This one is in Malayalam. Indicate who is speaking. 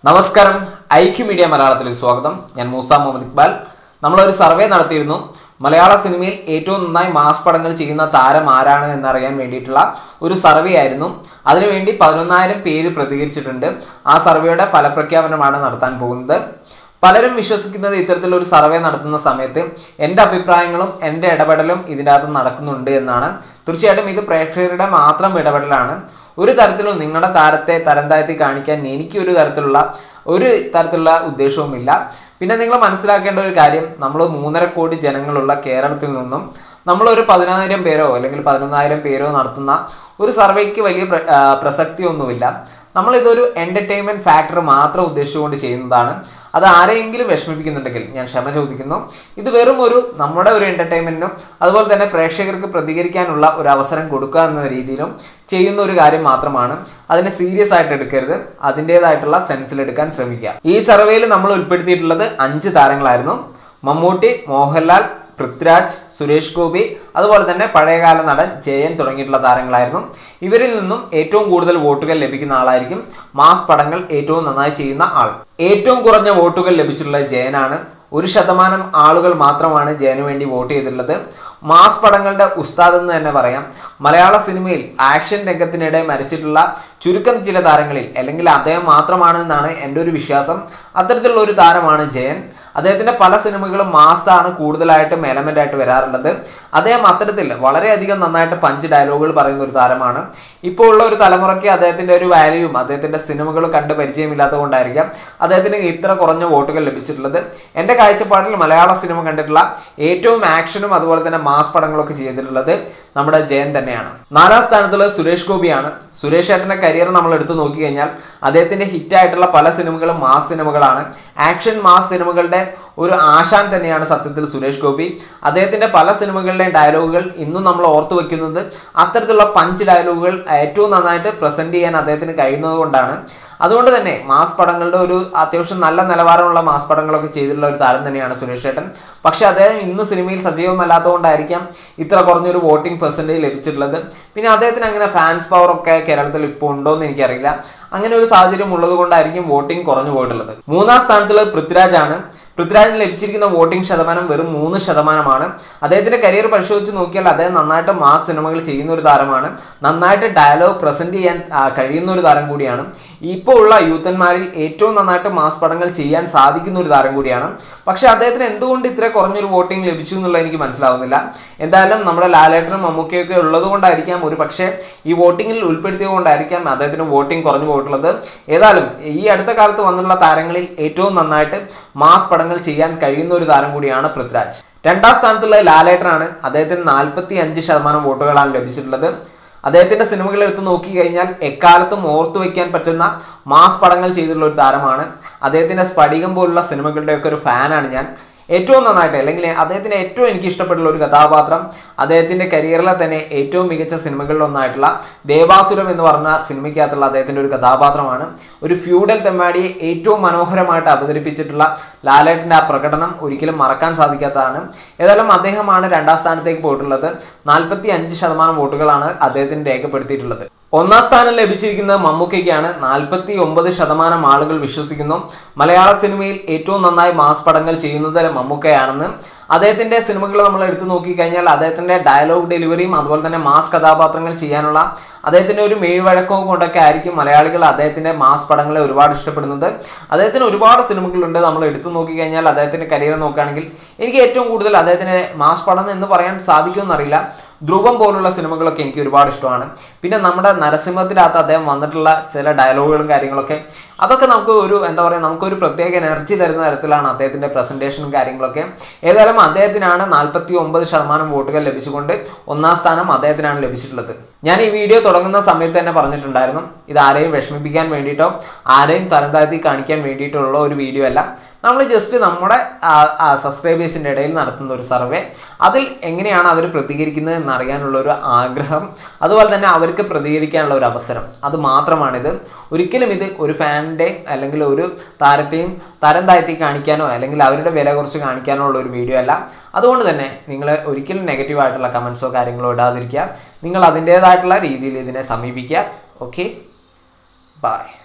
Speaker 1: നമസ്കാരം ഐക്യു മീഡിയ മലയാളത്തിലേക്ക് സ്വാഗതം ഞാൻ മൂസ മുഹമ്മദ് ഇക്ബാൽ നമ്മളൊരു സർവേ നടത്തിയിരുന്നു മലയാള സിനിമയിൽ ഏറ്റവും നന്നായി മാസ് പടങ്ങൾ ചെയ്യുന്ന താരം ആരാണ് എന്നറിയാൻ വേണ്ടിയിട്ടുള്ള ഒരു സർവേ ആയിരുന്നു അതിനുവേണ്ടി പതിനൊന്നായിരം പേര് പ്രതികരിച്ചിട്ടുണ്ട് ആ സർവേയുടെ ഫലപ്രഖ്യാപനമാണ് നടത്താൻ പോകുന്നത് പലരും വിശ്വസിക്കുന്നത് ഇത്തരത്തിലൊരു സർവേ നടത്തുന്ന സമയത്ത് എൻ്റെ അഭിപ്രായങ്ങളും എൻ്റെ ഇടപെടലും ഇതിൻ്റെ അകത്ത് നടക്കുന്നുണ്ട് എന്നാണ് തീർച്ചയായിട്ടും ഇത് പ്രേക്ഷകരുടെ മാത്രം ഇടപെടലാണ് ഒരു തരത്തിലും നിങ്ങളുടെ താരത്തെ തരം താഴ്ത്തി കാണിക്കാൻ എനിക്ക് ഒരു തരത്തിലുള്ള ഒരു തരത്തിലുള്ള ഉദ്ദേശവുമില്ല പിന്നെ നിങ്ങൾ മനസ്സിലാക്കേണ്ട ഒരു കാര്യം നമ്മൾ മൂന്നര കോടി ജനങ്ങളുള്ള കേരളത്തിൽ നിന്നും നമ്മളൊരു പതിനായിരം പേരോ അല്ലെങ്കിൽ പതിനൊന്നായിരം പേരോ നടത്തുന്ന ഒരു സർവേക്ക് വലിയ പ്ര- ആ, പ്രസക്തിയൊന്നുമില്ല നമ്മളിതൊരു എൻ്റർടൈൻമെൻറ്റ് ഫാക്ടർ മാത്രം ഉദ്ദേശിച്ചുകൊണ്ട് ചെയ്യുന്നതാണ് അത് ആരെയെങ്കിലും വിഷമിപ്പിക്കുന്നുണ്ടെങ്കിൽ ഞാൻ ക്ഷമ ചോദിക്കുന്നു ഇത് വെറും ഒരു നമ്മുടെ ഒരു എൻ്റർടൈൻമെൻറ്റിനും അതുപോലെ തന്നെ പ്രേക്ഷകർക്ക് പ്രതികരിക്കാനുള്ള ഒരു അവസരം കൊടുക്കുക എന്ന രീതിയിലും ചെയ്യുന്ന ഒരു കാര്യം മാത്രമാണ് അതിനെ സീരിയസ് ആയിട്ട് എടുക്കരുത് അതിൻ്റേതായിട്ടുള്ള സെൻസിലെടുക്കാൻ ശ്രമിക്കുക ഈ സർവേയിൽ നമ്മൾ ഉൾപ്പെടുത്തിയിട്ടുള്ളത് അഞ്ച് താരങ്ങളായിരുന്നു മമ്മൂട്ടി മോഹൻലാൽ പൃഥ്വിരാജ് സുരേഷ് ഗോപി അതുപോലെ തന്നെ പഴയകാല നടൻ ജയൻ തുടങ്ങിയിട്ടുള്ള താരങ്ങളായിരുന്നു ഇവരിൽ നിന്നും ഏറ്റവും കൂടുതൽ വോട്ടുകൾ ലഭിക്കുന്ന ആളായിരിക്കും മാസ് പടങ്ങൾ ഏറ്റവും നന്നായി ചെയ്യുന്ന ആൾ ഏറ്റവും കുറഞ്ഞ വോട്ടുകൾ ലഭിച്ചിട്ടുള്ളത് ജയനാണ് ഒരു ശതമാനം ആളുകൾ മാത്രമാണ് ജയന് വേണ്ടി വോട്ട് ചെയ്തിട്ടുള്ളത് മാസ് പടങ്ങളുടെ ഉസ്താദ് എന്ന് തന്നെ പറയാം മലയാള സിനിമയിൽ ആക്ഷൻ രംഗത്തിനിടെ മരിച്ചിട്ടുള്ള ചുരുക്കം ചില താരങ്ങളിൽ അല്ലെങ്കിൽ അദ്ദേഹം മാത്രമാണെന്നാണ് എൻ്റെ ഒരു വിശ്വാസം അത്തരത്തിലുള്ള ഒരു താരമാണ് ജയൻ അദ്ദേഹത്തിൻ്റെ പല സിനിമകളും മാസാണ് കൂടുതലായിട്ടും എലമെൻ്റ് ആയിട്ട് വരാറുള്ളത് അദ്ദേഹം അത്തരത്തിൽ വളരെയധികം നന്നായിട്ട് പഞ്ച് ഡയലോഗുകൾ പറയുന്ന ഒരു താരമാണ് ഇപ്പോൾ ഉള്ള ഒരു തലമുറയ്ക്ക് അദ്ദേഹത്തിൻ്റെ ഒരു വാല്യൂവും അദ്ദേഹത്തിൻ്റെ സിനിമകൾ കണ്ട് പരിചയമില്ലാത്തത് കൊണ്ടായിരിക്കാം അദ്ദേഹത്തിന് ഇത്ര കുറഞ്ഞ വോട്ടുകൾ ലഭിച്ചിട്ടുള്ളത് എൻ്റെ കാഴ്ചപ്പാടിൽ മലയാള സിനിമ കണ്ടിട്ടുള്ള ഏറ്റവും ആക്ഷനും അതുപോലെ തന്നെ മാസ് പടങ്ങളൊക്കെ ചെയ്തിട്ടുള്ളത് നമ്മുടെ ജയൻ തന്നെയാണ് നാലാം സ്ഥാനത്തുള്ളത് സുരേഷ് ഗോപിയാണ് സുരേഷ് ഏട്ടൻ്റെ കരിയർ നമ്മൾ എടുത്തു നോക്കിക്കഴിഞ്ഞാൽ അദ്ദേഹത്തിൻ്റെ ഹിറ്റായിട്ടുള്ള പല സിനിമകളും മാസ് സിനിമകളാണ് ആക്ഷൻ മാസ് സിനിമകളുടെ ഒരു ആശാൻ തന്നെയാണ് സത്യത്തിൽ സുരേഷ് ഗോപി അദ്ദേഹത്തിൻ്റെ പല സിനിമകളുടെയും ഡയലോഗുകൾ ഇന്നും നമ്മൾ ഓർത്തു വെക്കുന്നത് അത്തരത്തിലുള്ള പഞ്ച് ഡയലോഗുകൾ ഏറ്റവും നന്നായിട്ട് പ്രസൻറ്റ് ചെയ്യാൻ അദ്ദേഹത്തിന് കഴിയുന്നത് കൊണ്ടാണ് അതുകൊണ്ട് തന്നെ മാസ് പടങ്ങളുടെ ഒരു അത്യാവശ്യം നല്ല നിലവാരമുള്ള മാസ് പടങ്ങളൊക്കെ ചെയ്തിട്ടുള്ള ഒരു താരം തന്നെയാണ് സുരേഷ് ഏട്ടൻ പക്ഷേ അദ്ദേഹം ഇന്ന് സിനിമയിൽ സജീവമല്ലാത്തതുകൊണ്ടായിരിക്കാം ഇത്ര കുറഞ്ഞൊരു വോട്ടിംഗ് പെർസെൻറ്റേജ് ലഭിച്ചിട്ടുള്ളത് പിന്നെ അദ്ദേഹത്തിന് അങ്ങനെ ഫാൻസ് പവർ ഒക്കെ കേരളത്തിൽ ഇപ്പോൾ ഉണ്ടോ എന്ന് എനിക്കറിയില്ല അങ്ങനെ ഒരു സാഹചര്യം ഉള്ളത് കൊണ്ടായിരിക്കും വോട്ടിംഗ് കുറഞ്ഞു പോയിട്ടുള്ളത് മൂന്നാം സ്ഥാനത്തുള്ളത് പൃഥ്വിരാജ് ആണ് പൃഥ്വിരാജിന് ലഭിച്ചിരിക്കുന്ന വോട്ടിംഗ് ശതമാനം വെറും മൂന്ന് ശതമാനമാണ് അദ്ദേഹത്തിന്റെ കരിയർ പരിശോധിച്ച് നോക്കിയാൽ അദ്ദേഹം നന്നായിട്ട് മാസ് സിനിമകൾ ചെയ്യുന്ന ഒരു താരമാണ് നന്നായിട്ട് ഡയലോഗ് പ്രസന്റ് ചെയ്യാൻ ആ, കഴിയുന്ന ഒരു താരം കൂടിയാണ് ഇപ്പോൾ ഉള്ള യൂത്തന്മാരിൽ ഏറ്റവും നന്നായിട്ട് മാസ് പടങ്ങൾ ചെയ്യാൻ സാധിക്കുന്ന ഒരു താരം കൂടിയാണ് പക്ഷേ അദ്ദേഹത്തിന് എന്തുകൊണ്ട് ഇത്ര കുറഞ്ഞൊരു വോട്ടിംഗ് ലഭിച്ചു എന്നുള്ളത് എനിക്ക് മനസ്സിലാവുന്നില്ല എന്തായാലും നമ്മുടെ ലാലേട്ടനും മമ്മൂക്കയൊക്കെ ഉള്ളത് കൊണ്ടായിരിക്കാം ഒരു പക്ഷേ ഈ വോട്ടിങ്ങിൽ ഉൾപ്പെടുത്തിയത് കൊണ്ടായിരിക്കാം അദ്ദേഹത്തിന് വോട്ടിംഗ് കുറഞ്ഞു പോയിട്ടുള്ളത് ഏതായാലും ഈ അടുത്ത കാലത്ത് വന്നുള്ള താരങ്ങളിൽ ഏറ്റവും നന്നായിട്ട് മാസ് പടങ്ങൾ ചെയ്യാൻ കഴിയുന്ന ഒരു താരം കൂടിയാണ് പൃഥ്വിരാജ് രണ്ടാം സ്ഥാനത്തുള്ള ലാലേട്ടനാണ് അദ്ദേഹത്തിന് നാൽപ്പത്തി അഞ്ച് ശതമാനം വോട്ടുകളാണ് ലഭിച്ചിട്ടുള്ളത് അദ്ദേഹത്തിന്റെ സിനിമകൾ എടുത്ത് നോക്കി കഴിഞ്ഞാൽ എക്കാലത്തും ഓർത്തു വെക്കാൻ പറ്റുന്ന മാസ് പടങ്ങൾ ചെയ്തിട്ടുള്ള ഒരു താരമാണ് അദ്ദേഹത്തിന്റെ സ്ഫടികം പോലുള്ള സിനിമകളുടെയൊക്കെ ഒരു ഫാനാണ് ഞാൻ ഏറ്റവും നന്നായിട്ട് അല്ലെങ്കിൽ അദ്ദേഹത്തിന് ഏറ്റവും എനിക്ക് ഇഷ്ടപ്പെട്ടുള്ള ഒരു കഥാപാത്രം അദ്ദേഹത്തിന്റെ കരിയറിലെ തന്നെ ഏറ്റവും മികച്ച സിനിമകളിലൊന്നായിട്ടുള്ള ദേവാസുരം എന്ന് പറഞ്ഞ സിനിമയ്ക്കകത്തുള്ള അദ്ദേഹത്തിന്റെ ഒരു കഥാപാത്രമാണ് ഒരു ഫ്യൂഡൽ തെമ്മാടിയെ ഏറ്റവും മനോഹരമായിട്ട് അവതരിപ്പിച്ചിട്ടുള്ള ലാലേട്ടൻ്റെ ആ പ്രകടനം ഒരിക്കലും മറക്കാൻ സാധിക്കാത്തതാണ് ഏതായാലും അദ്ദേഹമാണ് രണ്ടാം സ്ഥാനത്തേക്ക് പോയിട്ടുള്ളത് നാൽപ്പത്തി അഞ്ച് ശതമാനം വോട്ടുകളാണ് അദ്ദേഹത്തിന് രേഖപ്പെടുത്തിയിട്ടുള്ളത് ഒന്നാം സ്ഥാനം ലഭിച്ചിരിക്കുന്നത് മമ്മൂക്കയ്ക്കാണ് നാൽപ്പത്തി ഒമ്പത് ശതമാനം ആളുകൾ വിശ്വസിക്കുന്നു മലയാള സിനിമയിൽ ഏറ്റവും നന്നായി മാസ് പടങ്ങൾ ചെയ്യുന്നത് മമ്മൂക്കയാണെന്ന് അദ്ദേഹത്തിന്റെ സിനിമകൾ നമ്മൾ എടുത്തു നോക്കിക്കഴിഞ്ഞാൽ അദ്ദേഹത്തിന്റെ ഡയലോഗ് ഡെലിവറിയും അതുപോലെ തന്നെ മാസ് കഥാപാത്രങ്ങൾ ചെയ്യാനുള്ള അദ്ദേഹത്തിന്റെ ഒരു മെയ്വഴക്കവും കൊണ്ടൊക്കെ ആയിരിക്കും മലയാളികൾ അദ്ദേഹത്തിന്റെ മാസ് പടങ്ങളെ ഒരുപാട് ഇഷ്ടപ്പെടുന്നത് അദ്ദേഹത്തിന് ഒരുപാട് സിനിമകളുണ്ട് നമ്മൾ എടുത്തു നോക്കിക്കഴിഞ്ഞാൽ അദ്ദേഹത്തിന്റെ കരിയർ നോക്കുകയാണെങ്കിൽ എനിക്ക് ഏറ്റവും കൂടുതൽ അദ്ദേഹത്തിന്റെ മാസ് പടം എന്ന് പറയാൻ സാധിക്കുമെന്നറിയില്ല ധ്രുവം പോലുള്ള സിനിമകളൊക്കെ എനിക്ക് ഒരുപാട് ഇഷ്ടമാണ് പിന്നെ നമ്മുടെ നരസിംഹത്തിനകത്ത് അദ്ദേഹം വന്നിട്ടുള്ള ചില ഡയലോഗുകളും കാര്യങ്ങളൊക്കെ അതൊക്കെ നമുക്ക് ഒരു എന്താ പറയുക നമുക്കൊരു പ്രത്യേക എനർജി തരുന്ന തരത്തിലാണ് അദ്ദേഹത്തിൻ്റെ പ്രസൻറ്റേഷനും കാര്യങ്ങളൊക്കെ ഏതായാലും അദ്ദേഹത്തിനാണ് നാൽപ്പത്തി ഒമ്പത് ശതമാനം വോട്ടുകൾ ലഭിച്ചുകൊണ്ട് ഒന്നാം സ്ഥാനം അദ്ദേഹത്തിനാണ് ലഭിച്ചിട്ടുള്ളത് ഞാൻ ഈ വീഡിയോ തുടങ്ങുന്ന സമയത്ത് തന്നെ പറഞ്ഞിട്ടുണ്ടായിരുന്നു ഇത് ആരെയും വിഷമിപ്പിക്കാൻ വേണ്ടിയിട്ടോ ആരെയും തരം താഴ്ത്തി കാണിക്കാൻ വേണ്ടിയിട്ടുള്ള ഒരു വീഡിയോ അല്ല നമ്മൾ ജസ്റ്റ് നമ്മുടെ സബ്സ്ക്രൈബേഴ്സിൻ്റെ ഇടയിൽ നടത്തുന്ന ഒരു സർവേ അതിൽ എങ്ങനെയാണ് അവർ പ്രതികരിക്കുന്നത് എന്നറിയാനുള്ള ഒരു ആഗ്രഹം അതുപോലെ തന്നെ അവർക്ക് പ്രതികരിക്കാനുള്ള ഒരു അവസരം അത് മാത്രമാണിത് ഒരിക്കലും ഇത് ഒരു ഫാനിൻ്റെ അല്ലെങ്കിൽ ഒരു താരത്തെയും തരം താഴ്ത്തി കാണിക്കാനോ അല്ലെങ്കിൽ അവരുടെ വില കുറച്ച് കാണിക്കാനോ ഉള്ള ഒരു വീഡിയോ അല്ല അതുകൊണ്ട് തന്നെ നിങ്ങൾ ഒരിക്കലും നെഗറ്റീവായിട്ടുള്ള കമൻസോ കാര്യങ്ങളോ ഇടാതിരിക്കുക നിങ്ങൾ അതിൻ്റേതായിട്ടുള്ള രീതിയിൽ ഇതിനെ സമീപിക്കുക ഓക്കെ ബൈ